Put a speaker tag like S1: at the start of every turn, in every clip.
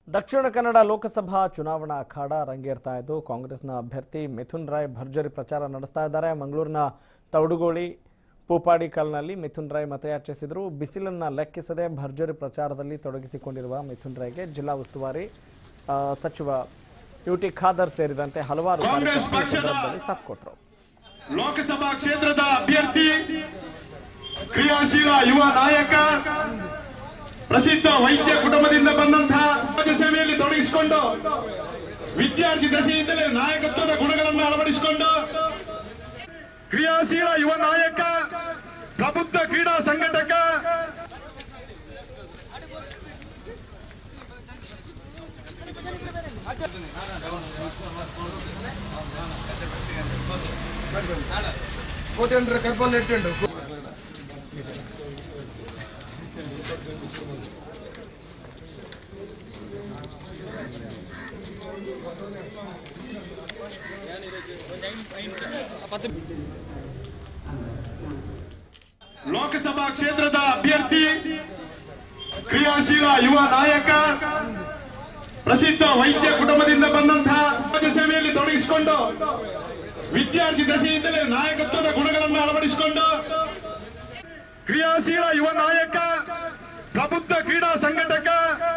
S1: ದಕ್ಷಿಣ ಕನ್ನಡ ಲೋಕಸಭಾ ಚುನಾವಣಾ ಅಖಾಡ ರಂಗೇರ್ತಾ ಇದ್ದು ಕಾಂಗ್ರೆಸ್ನ ಅಭ್ಯರ್ಥಿ ಮಿಥುನ್ ರಾಯ್ ಭರ್ಜರಿ ಪ್ರಚಾರ ನಡೆಸ್ತಾ ಇದ್ದಾರೆ ಮಂಗಳೂರಿನ ತೌಡುಗೋಳಿ ಪೂಪಾಡಿಕಲ್ನಲ್ಲಿ ಮಿಥುನ್ ರಾಯ್ ಮತಯಾಚಿಸಿದರು ಬಿಸಿಲನ್ನ ಲೆಕ್ಕಿಸದೆ ಭರ್ಜರಿ ಪ್ರಚಾರದಲ್ಲಿ ತೊಡಗಿಸಿಕೊಂಡಿರುವ ಮಿಥುನ್ ರಾಯ್ಗೆ ಜಿಲ್ಲಾ ಉಸ್ತುವಾರಿ ಆ, ಸಚಿವ ಯು ಟಿ ಖಾದರ್ ಸೇರಿದಂತೆ ಹಲವಾರು
S2: ಕಾಂಗ್ರೆಸ್
S1: ಕಾರ್ಯಕರ್ತರು ಈ
S2: ಪಕ್ಷದ-
S1: ಸಂದರ್ಭದಲ್ಲಿ ಸಾಥ್ ಕೊಟ್ಟರು
S2: ಲೋಕಸಭಾ ಕ್ಷೇತ್ರದ ಅಭ್ಯರ್ಥಿ ಕ್ರಿಯಾಶೀಲ ಯುವ ನಾಯಕ ಪ್ರಸಿದ್ಧ ವೈದ್ಯ ಕುಟುಂಬದಿಂದ ಬಂದಂತಹ ಸಮಾಜ ಸೇವೆಯಲ್ಲಿ ತೊಡಗಿಸಿಕೊಂಡು ವಿದ್ಯಾರ್ಥಿ ದಶೆಯಿಂದಲೇ ನಾಯಕತ್ವದ ಗುಣಗಳನ್ನು ಅಳವಡಿಸಿಕೊಂಡು ಕ್ರಿಯಾಶೀಲ ಯುವ ನಾಯಕ ಪ್ರಬುದ್ಧ ಕ್ರೀಡಾ ಸಂಘಟಕ
S3: ಕೋಟೆಂಡ್ರೆ ಕರ್ಬಲ್ ಇಟ್ಟುಂಡು
S2: ಲೋಕಸಭಾ ಕ್ಷೇತ್ರದ ಅಭ್ಯರ್ಥಿ ಕ್ರಿಯಾಶೀಲ ಯುವ ನಾಯಕ ಪ್ರಸಿದ್ಧ ವೈದ್ಯ ಕುಟುಂಬದಿಂದ ಬಂದಂತಹ ಸಮಾಜ ಸೇವೆಯಲ್ಲಿ ತೊಡಗಿಸಿಕೊಂಡು ವಿದ್ಯಾರ್ಥಿ ದಶೆಯಿಂದಲೇ ನಾಯಕತ್ವದ ಗುಣಗಳನ್ನು ಅಳವಡಿಸಿಕೊಂಡು ಕ್ರಿಯಾಶೀಲ ಯುವ ನಾಯಕ ಪ್ರಬುದ್ಧ ಕ್ರೀಡಾ ಸಂಘಟಕ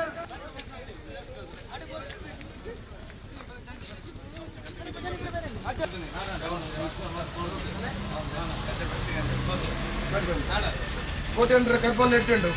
S3: ಕೋಟೆಂಡ್ರೆ ಕರ್ಬಲ್ ಇಟ್ಟುಂಡು